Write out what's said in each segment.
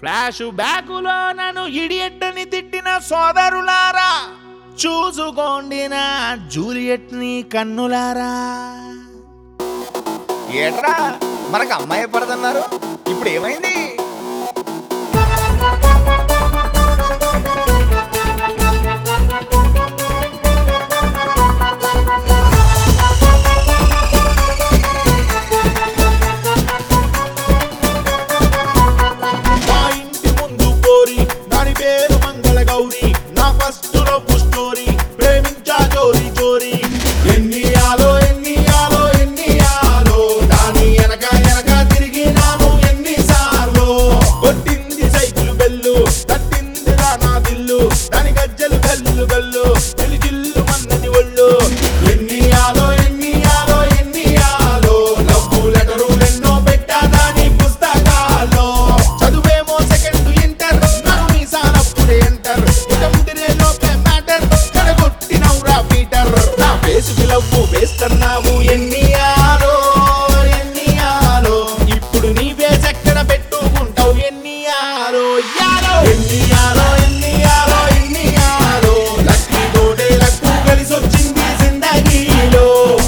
flash బ్యాకులో నన్ను ఇడియట్టని తిట్టిన సోదరులారా చూసుకోండి నా జూలియట్ ని కన్నులారా ఏట్రా మనకు అమ్మాయి పడదన్నారు ఇప్పుడు ఏమైంది మా ఇంటి ముందు కోరి దాని పేరు మంగళ గౌరి నా ఫస్ట్ లవ్ స్టోరీ ప్రేమించా జోరి జోరి ఎన్ని ఆలో ఎన్ని ఆలో ఎన్ని ఆలో దాని ఎనక ఎనక తిరిగి నాను ఎన్ని సార్లు కొట్టింది సైకిల్ బెల్లు తట్టింది రా నా దిల్లు దాని గజ్జలు గల్లు గల్లు జిల్లు జిల్లు మన్నది ఒళ్ళు ఎన్ని ఆలో ఎన్ని ఆలో ఎన్ని ఆలో లవ్వు లెటరు ఎన్నో పెట్టా దాని పుస్తకాల్లో చదువేమో సెకండ్ ఇంటర్ నన్ను మీసాలప్పుడే ఎంటర్ ఇక ముదిరే లోపే మ్యాటర్ చెడగొట్టినవురా పీటర్ నా ఫేసుకి లవ్వు వేస్తున్నావు ఎన్ని ఆలో ఎన్ని ఆలో ఇప్పుడు నీ ఫేస్ ఎక్కడ పెట్టుకుంటావు ఎన్ని ఆలో యాలో ఎన్ని ఆలో ఎన్ని ఆలో ఎన్ని ఆలో లక్కీ తోటే లక్కు కలిసి వచ్చింది జిందగీలో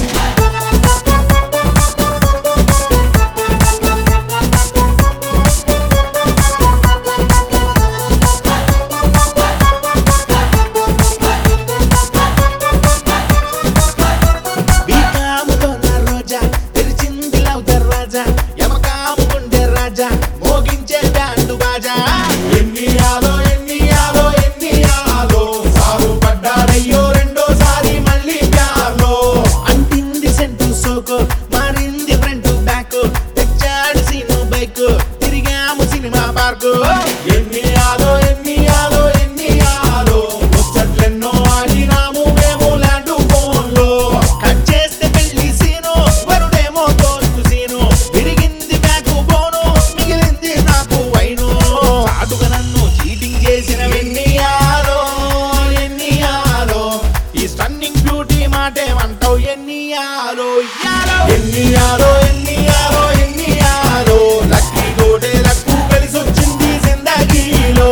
బీకాముతో నా రోజా తెరిచింది లవ్ దర్వాజా యమకాముకుండే రాజా మోగించే బ్యాండు బాజా ఎన్ని ఆలో ఎన్ని ఆలో ఎన్ని ఆలో సారు పడ్డారయ్యో రెండోసారి మళ్ళీ ప్యార్లో అంటింది సెంటు సోకో మారింది ఫ్రంట్ బ్యాక్ తెచ్చాడు సీను బైక్ తిరిగాము సినిమా పార్కు ఎన్ని ఆలో ఎన్ని ఆలో ఎన్ని ఆలో ముచ్చట్లెన్నో ఆడినాము మేము ల్యాండ్ ఫోన్లో కట్ చేస్తే పెళ్లి సీను వరుడేమో తోలు సీను విరిగింది బ్యాక్ బోను మిగిలింది నాకు వైను చాటుగా నన్ను చీటింగ్ చేసిన ఎన్ని ఆలో ఎన్ని ఆలో ఈ స్టన్నింగ్ బ్యూటీ మాటేమంటావు ఎన్ని ఆలో యాలో ఎన్ని ఆలో ఎన్ని ఆలో ఎన్ని ఆలో లక్కీ తోటే లక్కు కలిసి వచ్చింది జిందగీలో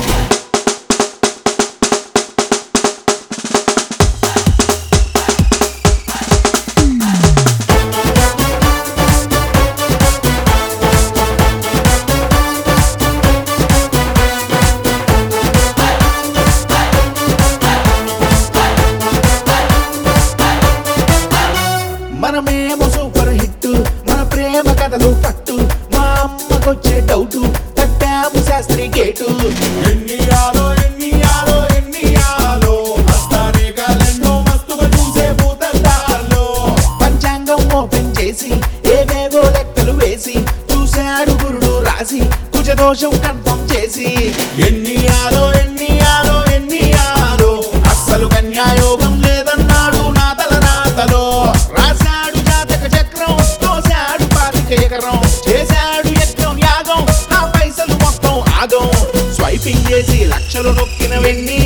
మనమేమో సూపర్ హిట్ మన ప్రేమ కథలు పట్టు మా అమ్మకొచ్చే డౌట్ కట్టాము శాస్త్రి గేటు ఎన్ని ఆలో ఎన్ని ఆలో ఎన్ని ఆలో హస్తారేఖలెన్నో మస్తుగా చూసే భూతద్దాల్లో పంచాంగం ఓపెన్ చేసి ఏవేవో లెక్కలు వేసి చూశాడు గురుడు రాసి కుజదోషం కన్ఫర్మ్ చేసి ఎన్ని ఆలో ఎన్ని ఆలో ఎన్ని ఆలో అస్సలు కన్యాయోగం లేదన్నాడు నా తల రాతలో రాశాడు జాతక చక్రం తోశాడు పాతిక ఎకరం చేశాడు యజ్ఞం యాగం నా పైసలు మొత్తం ఆగం స్వైపింగ్ చేసి లక్షలు నొక్కిన వెన్ని